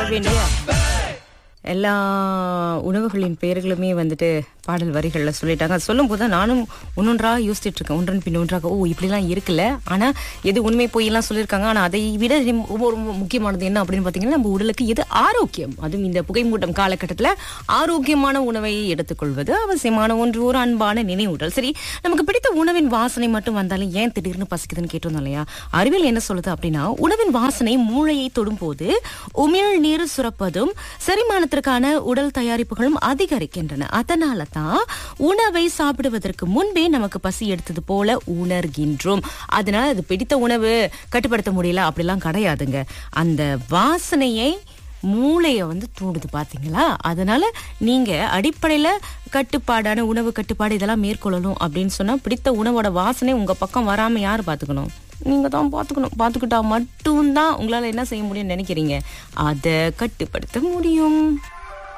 வேண்டிய எல்லா உணவுகளின் பெயர்களுமே வந்துட்டு பாடல் வரிகளில் சொல்லிட்டாங்க அது சொல்லும் போது நானும் ஒன்னொன்றா யோசிச்சுட்டு இருக்கேன் ஒன்றன் பின் ஒன்றாக ஓ இப்படிலாம் இருக்குல்ல ஆனா எது உண்மை பொய்யெல்லாம் சொல்லியிருக்காங்க ஆனா அதை விட ரொம்ப ரொம்ப முக்கியமானது என்ன அப்படின்னு பார்த்தீங்கன்னா நம்ம உடலுக்கு எது ஆரோக்கியம் அதுவும் இந்த புகைமூட்டம் காலகட்டத்தில் ஆரோக்கியமான உணவை எடுத்துக்கொள்வது அவசியமான ஒன்று ஒரு அன்பான நினைவூட்டல் சரி நமக்கு பிடித்த உணவின் வாசனை மட்டும் வந்தாலும் ஏன் திடீர்னு பசிக்குதுன்னு கேட்டோம் இல்லையா அறிவியல் என்ன சொல்லுது அப்படின்னா உணவின் வாசனை மூளையை தொடும்போது உமிழ் நீர் சுரப்பதும் செரிமானத்திற்கான உடல் தயாரிப்புகளும் அதிகரிக்கின்றன அதனால தான் உணவை சாப்பிடுவதற்கு முன்பே நமக்கு பசி எடுத்தது போல உணர்கின்றோம் அதனால அது பிடித்த உணவு கட்டுப்படுத்த முடியல அப்படிலாம் கிடையாதுங்க அந்த வாசனையை மூளையை வந்து தூண்டுது பாத்தீங்களா அதனால நீங்க அடிப்படையில கட்டுப்பாடான உணவு கட்டுப்பாடு இதெல்லாம் மேற்கொள்ளணும் அப்படின்னு சொன்னா பிடித்த உணவோட வாசனை உங்க பக்கம் வராம யார் பாத்துக்கணும் நீங்க தான் பாத்துக்கணும் பாத்துக்கிட்டா மட்டும்தான் உங்களால என்ன செய்ய முடியும்னு நினைக்கிறீங்க அதை கட்டுப்படுத்த முடியும்